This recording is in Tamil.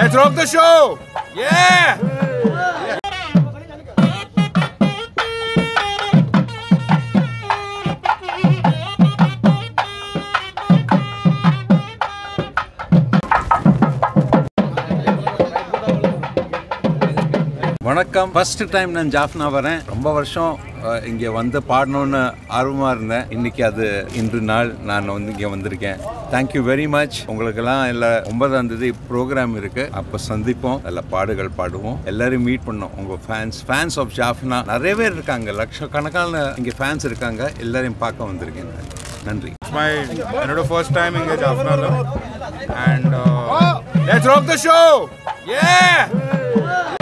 Let's rock the show! Yeah! வணக்கம் ஃபர்ஸ்ட் டைம் நான் ஜாஃப்னா வரேன் ரொம்ப வருஷம் அஹ், இங்கே வந்து பாடணும்னு ஆர்வமாக இருந்தேன் இன்னைக்கு அது இன்று நாள் நான் வந்து இங்கே வந்திருக்கேன் தேங்க்யூ வெரி மச் உங்களுக்கெல்லாம் இல்லை ஒன்பதாம் தேதி ப்ரோக்ராம் இருக்கு அப்போ சந்திப்போம் அதில் பாடுகள் பாடுவோம் எல்லாரையும் மீட் பண்ணோம் உங்கள் ஃபேன்ஸ் ஃபேன்ஸ் ஆஃப் ஜாஃப்னா நிறைய பேர் இருக்காங்க லட்சக்கணக்கான இங்கே ஃபேன்ஸ் இருக்காங்க எல்லாரையும் பார்க்க வந்திருக்கேன் நான். நன்றி It's my என்னோட ஃபர்ஸ்ட் டைம் இங்கே ஜாஃப்னால and let's rock the show Yeah!